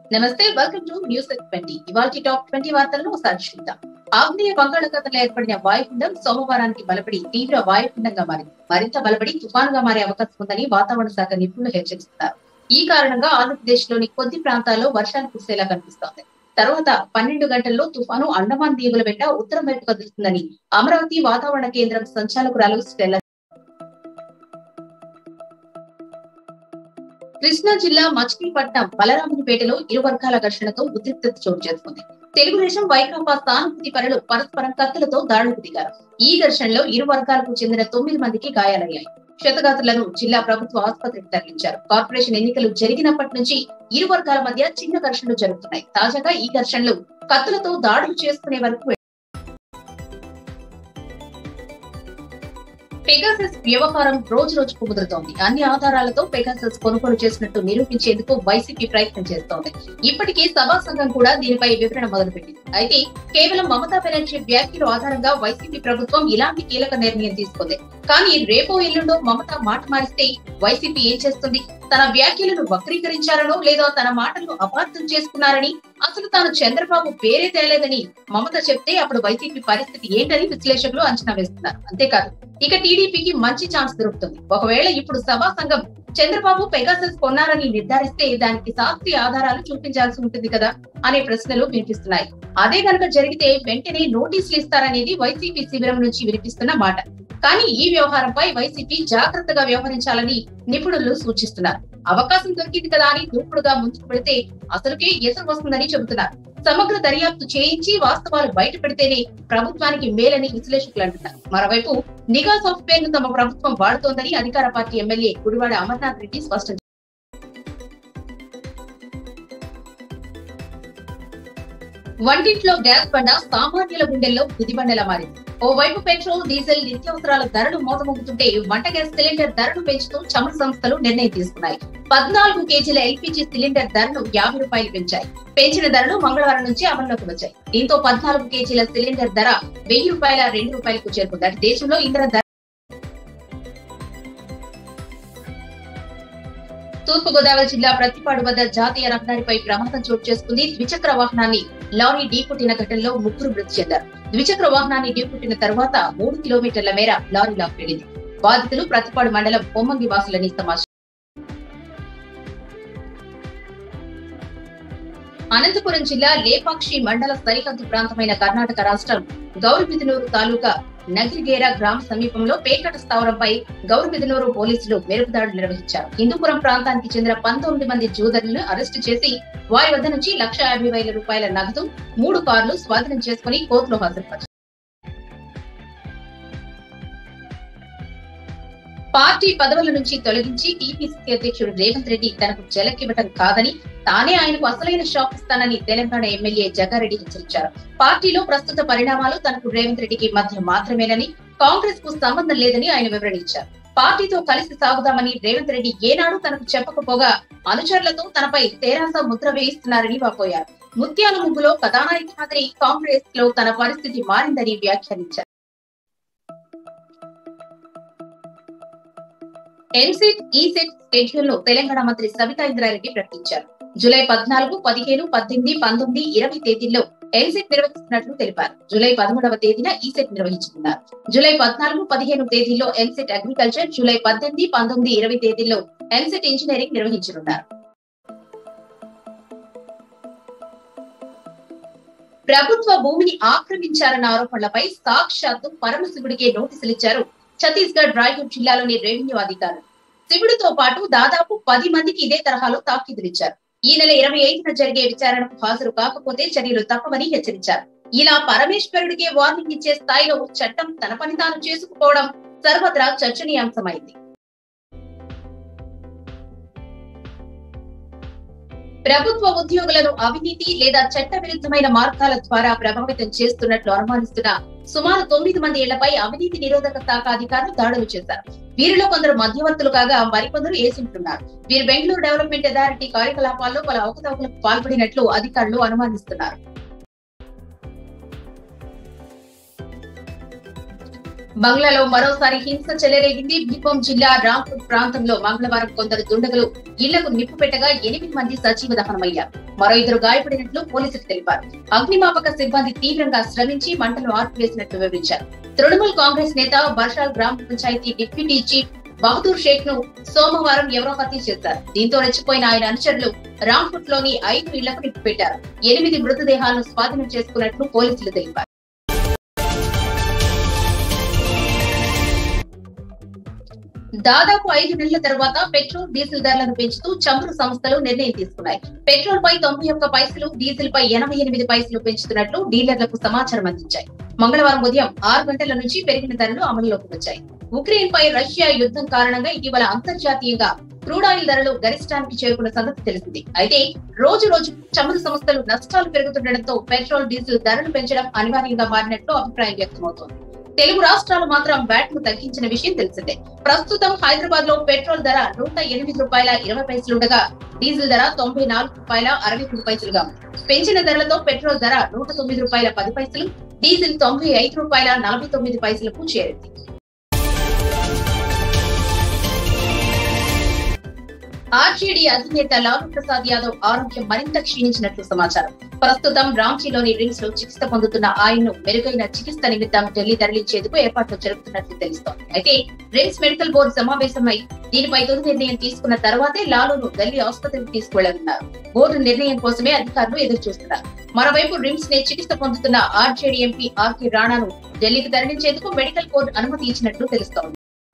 నమస్తే welcome to news twenty ఇవాళ top twenty వార్తలను ఒకసారి చూద్దాం ఆగ్నేయ బంగాళాఖాతంలో ఏర్పడిన వాయుగుండం సోమవారానికి బలపడి తీవ్ర వాయుగుండంగా మారింది మరింత బలపడి తుఫానుగా మారే అవకాశం ఉందని వాతావరణ శాఖ నిపుణులు హెచ్చరిస్తున్నారు ఈ కారణంగా ఆంధ్రప్రదేశ్ లోని కొద్ది ప్రాంతాల్లో వర్షాలు కురిసేలా కనిపిస్తోంది తర్వాత పన్నెండు గంటల్లో తుఫాను అండమాన్ దీవుల వెంట ఉత్తరం వైపు కదులుతుందని అమరావతి వాతావరణ కేంద్రం సంచాలకురాలు స్టెల్ల కృష్ణా జిల్లా మచిలీపట్నం బలరామునిపేటలో ఇరు వర్గాల ఘర్షణతో ఉద్రిక్తత చోటు చేసుకుంది తెలుగుదేశం వైకాపా సానుభూతి పరులు పరస్పరం కత్తులతో దాడులకు దిగారు ఈ ఘర్షణలో ఇరు వర్గాలకు చెందిన తొమ్మిది మందికి గాయాలయ్యాయి క్షతగాతులను జిల్లా ప్రభుత్వ ఆసుపత్రికి తరలించారు కార్పొరేషన్ ఎన్నికలు జరిగినప్పటి నుంచి ఇరు వర్గాల మధ్య చిన్న ఘర్షణలు జరుగుతున్నాయి తాజాగా ఈ ఘర్షణలు కత్తులతో దాడులు చేసుకునే వరకు పెగాసస్ వ్యవహారం రోజు రోజుకు ముదురుతోంది అన్ని ఆధారాలతో పెగాసస్ కొనుగోలు చేసినట్టు నిరూపించేందుకు వైసీపీ ప్రయత్నం చేస్తోంది ఇప్పటికే సభా సంఘం కూడా దీనిపై వివరణ మొదలుపెట్టింది అయితే కేవలం మమతా బెనర్జీ వ్యాఖ్యల ఆధారంగా వైసీపీ ప్రభుత్వం ఇలాంటి కీలక నిర్ణయం తీసుకుంది కానీ రేపో ఎల్లుండో మమత మాట మారిస్తే వైసీపీ ఏం చేస్తుంది తన వ్యాఖ్యలను వక్రీకరించారనో లేదా తన మాటలను అపార్థం చేసుకున్నారని అసలు తాను చంద్రబాబు పేరే తేలేదని మమత చెప్తే అప్పుడు వైసీపీ పరిస్థితి ఏంటని విశ్లేషకులు అంచనా వేస్తున్నారు అంతేకాదు ఇక టీడీపీకి మంచి ఛాన్స్ దొరుకుతుంది ఒకవేళ ఇప్పుడు సభా సంఘం చంద్రబాబు పెగాసస్ కొన్నారని నిర్ధారిస్తే దానికి శాస్త్రీయ ఆధారాలు చూపించాల్సి ఉంటుంది కదా అనే ప్రశ్నలు వినిపిస్తున్నాయి అదే గనక జరిగితే వెంటనే నోటీసులు ఇస్తారనేది వైసీపీ శిబిరం నుంచి వినిపిస్తున్న మాట కానీ ఈ వ్యవహారంపై వైసీపీ జాగ్రత్తగా వ్యవహరించాలని నిపుణులు సూచిస్తున్నారు అవకాశం దొరికింది కదా అని దూకుడుగా ముందుకు పెడితే అసలుకే ఎసరు వస్తుందని చెబుతున్నారు సమగ్ర దర్యాప్తు చేయించి వాస్తవాలు బయట పెడితేనే ప్రభుత్వానికి మేలని విశ్లేషకులు అంటున్నారు మరోవైపు నిఘా సాఫ్ట్వేర్ ను తమ ప్రభుత్వం వాడుతోందని అధికార పార్టీ ఎమ్మెల్యే గుడివాడ అమర్నాథ్ రెడ్డి స్పష్టం చేశారు. వంటింట్లో గ్యాస్ బండ సామాన్యుల గుండెల్లో గుదిబండలా మారింది ఓవైపు పెట్రోల్ డీజిల్ నిత్యావసరాల ధరలు మోతమోగుతుంటే వంట గ్యాస్ సిలిండర్ ధరను పెంచుతూ చమురు సంస్థలు నిర్ణయం తీసుకున్నాయి పద్నాలుగు కేజీల ఎల్పీజీ సిలిండర్ ధరను యాభై రూపాయలు పెంచాయి పెంచిన ధరలు మంగళవారం నుంచి అమల్లోకి వచ్చాయి దీంతో పద్నాలుగు కేజీల సిలిండర్ ధర వెయ్యి రూపాయల రెండు రూపాయలకు చేరుకుంది అంటే దేశంలో ఇంధన ధర తూర్పు గోదావరి జిల్లా ప్రతిపాడు వద్ద జాతీయ రహదారిపై ప్రమాదం చోటు చేసుకుంది ద్విచక్ర వాహనాన్ని లారీ ఢీకొట్టిన ఘటనలో ముగ్గురు మృతి చెందారు ద్విచక్ర వాహనాన్ని ఢీకొట్టిన తర్వాత మూడు కిలోమీటర్ల మేర లారీ లాక్కెళ్లింది బాధితులు ప్రతిపాడు మండలం పొమ్మంగి వాసులని సమాచారం అనంతపురం జిల్లా లేపాక్షి మండల సరిహద్దు ప్రాంతమైన కర్ణాటక రాష్ట్రం గౌరబిదనూరు తాలూకా నగిరిగేర గ్రామ సమీపంలో పేకట స్థావరంపై గౌరబిదనూరు పోలీసులు మెరుపుదాడులు నిర్వహించారు హిందూపురం ప్రాంతానికి చెందిన పంతొమ్మిది మంది జూదరులను అరెస్టు చేసి వారి వద్ద నుంచి లక్ష యాభై వేల రూపాయల నగదు మూడు కార్లు స్వాధీనం చేసుకుని కోర్టులో హాజరుపరిచారు పార్టీ పదవుల నుంచి తొలగించి టీపీసీసీ అధ్యక్షుడు రేవంత్ రెడ్డి తనకు చెలకివ్వటం కాదని తానే ఆయనకు అసలైన షాక్ ఇస్తానని తెలంగాణ ఎమ్మెల్యే జగారెడ్డి హెచ్చరించారు పార్టీలో ప్రస్తుత పరిణామాలు తనకు రేవంత్ రెడ్డికి మధ్య మాత్రమేనని కాంగ్రెస్ కు సంబంధం లేదని ఆయన వివరణ ఇచ్చారు పార్టీతో కలిసి సాగుదామని రేవంత్ రెడ్డి ఏనాడు తనకు చెప్పకపోగా అనుచరులతో తనపై తేరాస ముద్ర వేయిస్తున్నారని వాపోయారు ముత్యాల ముగ్గులో కథానాయకి మాదిరి కాంగ్రెస్ లో తన పరిస్థితి మారిందని వ్యాఖ్యానించారు ఎంసెట్ ఈసెట్ షెడ్యూల్ ను తెలంగాణ మంత్రి సవితా ఇంద్రారెడ్డి ప్రకటించారు జూలై పద్నాలుగు పదిహేను పద్దెనిమిది పంతొమ్మిది ఇరవై తేదీల్లో ఎన్సెట్ నిర్వహిస్తున్నట్లు తెలిపారు జూలై పదమూడవ తేదీన ఈసెట్ నిర్వహించుకున్నారు జూలై పద్నాలుగు పదిహేను తేదీల్లో ఎన్సెట్ అగ్రికల్చర్ జూలై పద్దెనిమిది పంతొమ్మిది ఇరవై తేదీల్లో ఎన్సెట్ ఇంజనీరింగ్ నిర్వహించనున్నారు ప్రభుత్వ భూమిని ఆక్రమించారన్న ఆరోపణలపై సాక్షాత్తు పరమశివుడికే నోటీసులు ఇచ్చారు ఛత్తీస్గఢ్ రాయ్గఢ్ జిల్లాలోని రెవెన్యూ అధికారులు శివుడితో పాటు దాదాపు పది మందికి ఇదే తరహాలో తాకీదులిచ్చారు ఈ నెల ఇరవై ఐదున జరిగే విచారణకు హాజరు కాకపోతే చర్యలు తప్పవని హెచ్చరించారు ఇలా పరమేశ్వరుడికే వార్నింగ్ ఇచ్చే స్థాయిలో చట్టం తన పని తాను చేసుకుపోవడం సర్వత్రా చర్చనీయాంశమైంది ప్రభుత్వ ఉద్యోగులను అవినీతి లేదా చట్ట విరుద్ధమైన మార్గాల ద్వారా ప్రభావితం చేస్తున్నట్లు అనుమానిస్తున్న సుమారు తొమ్మిది మంది ఇళ్లపై అవినీతి నిరోధక శాఖ అధికారులు దాడులు చేశారు వీరిలో కొందరు మధ్యవర్తులు కాగా మరికొందరు ఏజెంట్లున్నారు వీరు బెంగళూరు డెవలప్మెంట్ అథారిటీ కార్యకలాపాల్లో పలు అవకతవకలకు పాల్పడినట్లు అధికారులు అనుమానిస్తున్నారు బంగ్లాలో మరోసారి హింస చెలరేగింది భీపం జిల్లా రాంపూర్ ప్రాంతంలో మంగళవారం కొందరు దుండగులు ఇళ్లకు నిప్పు పెట్టగా ఎనిమిది మంది సజీవ దహనమయ్యారు మరో ఇద్దరు గాయపడినట్లు పోలీసులు తెలిపారు అగ్నిమాపక సిబ్బంది తీవ్రంగా శ్రమించి మంటలు ఆర్పివేసినట్లు వివరించారు తృణమూల్ కాంగ్రెస్ నేత బర్షాల్ గ్రామ పంచాయతీ డిప్యూటీ చీఫ్ బహదూర్ షేక్ ను సోమవారం ఎవరో హత్య చేశారు దీంతో రెచ్చిపోయిన ఆయన అనుచరులు రాంపూట్ లోని ఐదు ఇళ్లకు నిప్పు పెట్టారు ఎనిమిది మృతదేహాలను స్వాధీనం చేసుకున్నట్లు పోలీసులు తెలిపారు దాదాపు ఐదు నెలల తర్వాత పెట్రోల్ డీజిల్ ధరలను పెంచుతూ చమురు సంస్థలు నిర్ణయం తీసుకున్నాయి పెట్రోల్ పై తొంభై ఒక్క పైసలు డీజిల్ పై ఎనభై ఎనిమిది పైసలు పెంచుతున్నట్లు డీలర్లకు సమాచారం అందించాయి మంగళవారం ఉదయం ఆరు గంటల నుంచి పెరిగిన ధరలు అమలులోకి వచ్చాయి ఉక్రెయిన్ పై రష్యా యుద్ధం కారణంగా ఇటీవల అంతర్జాతీయంగా క్రూడ్ ఆయిల్ ధరలు గరిష్టానికి చేరుకున్న సంగతి తెలిసింది అయితే రోజు రోజు చమురు సంస్థలు నష్టాలు పెరుగుతుండటంతో పెట్రోల్ డీజిల్ ధరలు పెంచడం అనివార్యంగా మారినట్లు అభిప్రాయం వ్యక్తమవుతోంది తెలుగు రాష్ట్రాలు మాత్రం వ్యాట్ ను తగ్గించిన విషయం తెలిసిందే ప్రస్తుతం హైదరాబాద్ లో పెట్రోల్ ధర నూట ఎనిమిది రూపాయల ఇరవై పైసలుండగా డీజిల్ ధర తొంభై నాలుగు రూపాయల అరవై మూడు పైసలుగా ఉంది పెంచిన ధరలతో పెట్రోల్ ధర నూట తొమ్మిది రూపాయల పది పైసలు డీజిల్ తొంభై ఐదు రూపాయల నలభై తొమ్మిది పైసలకు చేరింది ఆర్జేడీ అధినేత లాలూ ప్రసాద్ యాదవ్ ఆరోగ్యం మరింత క్షీణించినట్లు సమాచారం ప్రస్తుతం రాంచీలోని రిమ్స్ లో చికిత్స పొందుతున్న ఆయన్ను మెరుగైన చికిత్స నిమిత్తం ఢిల్లీ తరలించేందుకు ఏర్పాట్లు జరుగుతున్నట్లు తెలుస్తోంది అయితే రిమ్స్ మెడికల్ బోర్డు సమావేశమై దీనిపై తుది నిర్ణయం తీసుకున్న తర్వాతే లాలూను ఢిల్లీ ఆసుపత్రికి తీసుకువెళ్లనున్నారు బోర్డు నిర్ణయం కోసమే అధికారులు ఎదురు చూస్తున్నారు మరోవైపు రిమ్స్ నే చికిత్స పొందుతున్న ఆర్జేడీ ఎంపీ ఆర్కే రాణాను ఢిల్లీకి తరలించేందుకు మెడికల్ బోర్డు అనుమతి ఇచ్చినట్లు తెలుస్తోంది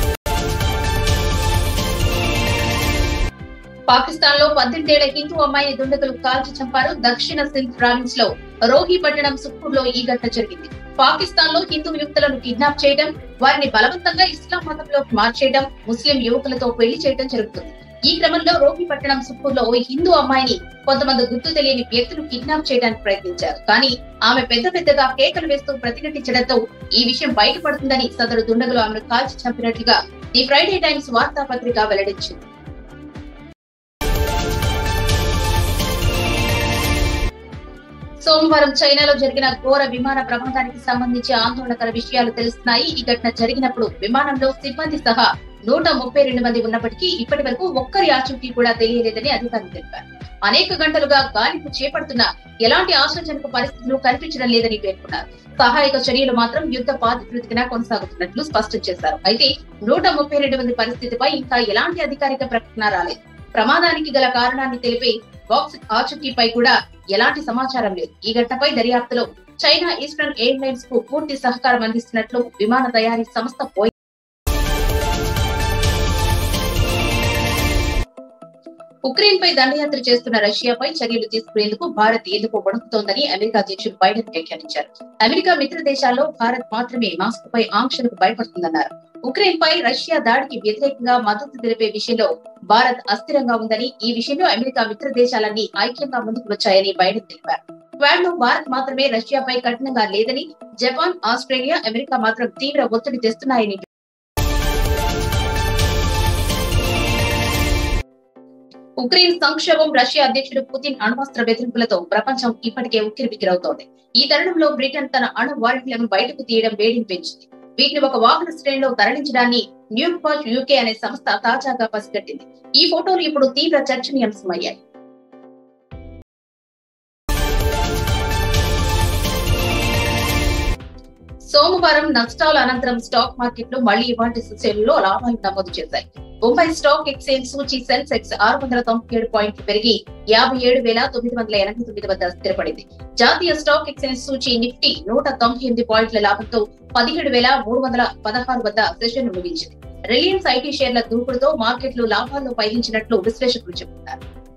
పాకిస్తాన్ లో పద్దెనిమిదేళ్ల హిందూ అమ్మాయిని దుండగులు కాల్చి చంపారు దక్షిణ సింధ్ ప్రావిన్స్ లో రోహి పట్టణం సుఖ్పూర్ లో ఈ ఘటన జరిగింది పాకిస్తాన్ లో హిందూ యువతులను కిడ్నాప్ చేయడం వారిని బలవంతంగా ఇస్లాం మతంలోకి మార్చేయడం ముస్లిం యువకులతో పెళ్లి చేయడం జరుగుతుంది ఈ క్రమంలో రోహి పట్టణం సుఖ్పూర్ లో ఓ హిందూ అమ్మాయిని కొంతమంది గుర్తు తెలియని వ్యక్తులు కిడ్నాప్ చేయడానికి ప్రయత్నించారు కానీ ఆమె పెద్ద పెద్దగా కేకలు వేస్తూ ప్రతిఘటించడంతో ఈ విషయం బయటపడుతుందని సదరు దుండగులు ఆమెను కాల్చి చంపినట్లుగా ది ఫ్రైడే టైమ్స్ వార్తాపత్రిక వెల్లడించింది సోమవారం చైనాలో జరిగిన ఘోర విమాన ప్రమాదానికి సంబంధించి ఆందోళనకర విషయాలు తెలుస్తున్నాయి ఈ ఘటన జరిగినప్పుడు విమానంలో సిబ్బంది సహా నూట ముప్పై రెండు మంది ఉన్నప్పటికీ ఇప్పటి వరకు ఒక్కరి ఆచూకీ కూడా తెలియలేదని అధికారులు తెలిపారు అనేక గంటలుగా గాలింపు చేపడుతున్న ఎలాంటి ఆశాజనక పరిస్థితులు కనిపించడం లేదని పేర్కొన్నారు సహాయక చర్యలు మాత్రం యుద్ధ పాతికృతికిన కొనసాగుతున్నట్లు స్పష్టం చేశారు అయితే నూట ముప్పై రెండు మంది పరిస్థితిపై ఇంకా ఎలాంటి అధికారిక ప్రకటన రాలేదు ప్రమాదానికి గల కారణాన్ని తెలిపే బాక్స్ ఆచూకీపై కూడా ఎలాంటి సమాచారం లేదు ఈ ఘటనపై దర్యాప్తులో చైనా ఈస్టర్న్ ఎయిర్లైన్స్ కు పూర్తి సహకారం అందిస్తున్నట్లు విమాన తయారీ సంస్థ పోయి ఉక్రెయిన్ పై దండయాత్ర చేస్తున్న రష్యాపై చర్యలు తీసుకునేందుకు భారత్ ఎందుకు వణుకుతోందని అమెరికా అధ్యక్షుడు బైడెన్ వ్యాఖ్యానించారు అమెరికా మిత్ర దేశాల్లో భారత్ మాత్రమే మాస్కోపై ఆంక్షలకు భయపడుతుందన్నారు ఉక్రెయిన్ పై రష్యా దాడికి వ్యతిరేకంగా మద్దతు తెలిపే విషయంలో భారత్ అస్థిరంగా ఉందని ఈ విషయంలో అమెరికా మిత్ర దేశాలన్నీ ఐక్యంగా ముందుకు వచ్చాయని బైడెన్ తెలిపారు క్వాడ్ లో భారత్ మాత్రమే రష్యాపై కఠినంగా లేదని జపాన్ ఆస్ట్రేలియా అమెరికా మాత్రం తీవ్ర ఒత్తిడి తెస్తున్నాయని ఉక్రెయిన్ సంక్షోభం రష్యా అధ్యక్షుడు పుతిన్ అణ్వస్త్ర బెదిరింపులతో ప్రపంచం ఇప్పటికే ఉక్కిరిబిక్కిరవుతోంది ఈ తరుణంలో బ్రిటన్ తన అణు వారెంట్లను బయటకు తీయడం వేడిని పెంచింది వీటిని ఒక వాహన శ్రేణిలో తరలించడాన్ని న్యూపాచ్ యూకే అనే సంస్థ తాజాగా పసిగట్టింది ఈ ఫోటోలు ఇప్పుడు తీవ్ర చర్చనీయాంశమయ్యాయి సోమవారం నష్టాల అనంతరం స్టాక్ మార్కెట్లు మళ్లీ ఇవాటి సూచీలలో లాభాలు నమోదు చేశాయి ముంబై స్టాక్ ఎక్స్చేంజ్ సూచి సెన్సెక్స్ ఆరు వందల తొంభై ఏడు పాయింట్లు పెరిగి యాభై ఏడు వేల తొమ్మిది వందల ఎనభై తొమ్మిది వద్ద స్థిరపడింది జాతీయ స్టాక్ ఎక్స్చేంజ్ సూచి నిఫ్టీ నూట తొంభై ఎనిమిది పాయింట్ల లాభంతో పదిహేడు వేల మూడు వందల పదహారు వద్ద సెషన్ ముగించింది రిలయన్స్ ఐటీ షేర్ల దూకుడుతో మార్కెట్లు లాభాల్లో పయనించినట్లు విశ్లేషకులు చెబుతున్నారు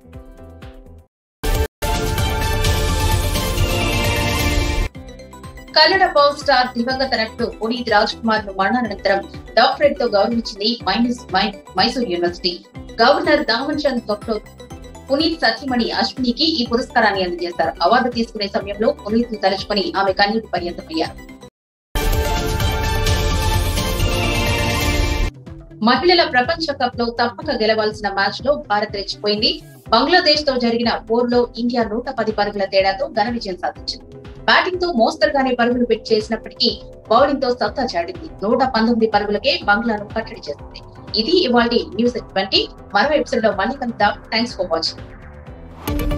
కన్నడ పవర్ స్టార్ దివంగత నటుడు పునీత్ రాజ్ కుమార్ ను మరణానంతరం డాక్టరేట్ తో గౌరవించింది minus Mysore university governor Daman Chand Gehlot Puneeth సతీమణి అశ్వినికి ఈ పురస్కారాన్ని అందజేశారు అవార్డు తీసుకునే సమయంలో పునీత్ ను తలుచుకుని ఆమె కన్నీటి పర్యంతమయ్యారు మహిళల ప్రపంచ కప్ లో తప్పక గెలవాల్సిన మ్యాచ్ లో భారత్ రెచ్చిపోయింది బంగ్లాదేశ్ తో జరిగిన పోర్లో ఇండియా నూట పది పరుగుల తేడాతో ఘన విజయం సాధించింది బ్యాటింగ్ తో మోస్తరుగానే పరుగులు పెట్టి చేసినప్పటికీ బౌలింగ్ తో సత్తా చాటింది నూట పంతొమ్మిది పరుగులకే బంగ్లాను కట్టడి చేసింది ఇది ఇవాళ న్యూస్ ట్వంటీ మరో ఎపిసోడ్ లో మళ్ళీ కలుద్దాం థ్యాంక్స్ ఫర్ వాచింగ్